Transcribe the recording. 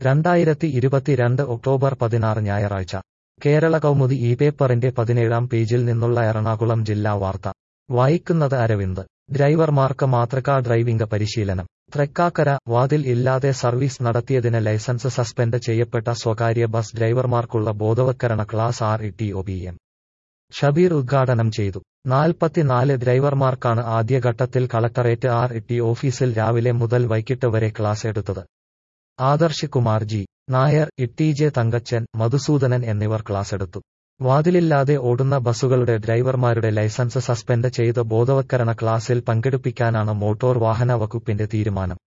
രണ്ടായിരത്തി ഇരുപത്തിരണ്ട് ഒക്ടോബർ പതിനാറ് ഞായറാഴ്ച കേരള കൗമുദി ഈ പേപ്പറിന്റെ പതിനേഴാം പേജിൽ നിന്നുള്ള എറണാകുളം ജില്ലാ വാർത്ത വായിക്കുന്നത് അരവിന്ദ് ഡ്രൈവർമാർക്ക് മാതൃകാ ഡ്രൈവിംഗ് പരിശീലനം തൃക്കാക്കര വാതിൽ ഇല്ലാതെ സർവീസ് നടത്തിയതിന് ലൈസൻസ് സസ്പെൻഡ് ചെയ്യപ്പെട്ട സ്വകാര്യ ബസ് ഡ്രൈവർമാർക്കുള്ള ബോധവത്കരണ class R E T O B M Shabeer ഉദ്ഘാടനം ചെയ്തു നാൽപ്പത്തിനാല് ഡ്രൈവർമാർക്കാണ് ആദ്യഘട്ടത്തിൽ കളക്ടറേറ്റ് ആർ ഇ ടി ഓഫീസിൽ രാവിലെ മുതൽ വൈകിട്ട് വരെ ക്ലാസ് എടുത്തത് ആദർശ് കുമാർ ജി നായർ ഇട്ടി ജെ തങ്കച്ചൻ മധുസൂദനൻ എന്നിവർ ക്ലാസ്സെടുത്തു വാതിലില്ലാതെ ഓടുന്ന ബസ്സുകളുടെ ഡ്രൈവർമാരുടെ ലൈസൻസ് സസ്പെൻഡ് ചെയ്ത് ബോധവത്കരണ ക്ലാസിൽ പങ്കെടുപ്പിക്കാനാണ് മോട്ടോർ വാഹന വകുപ്പിന്റെ തീരുമാനം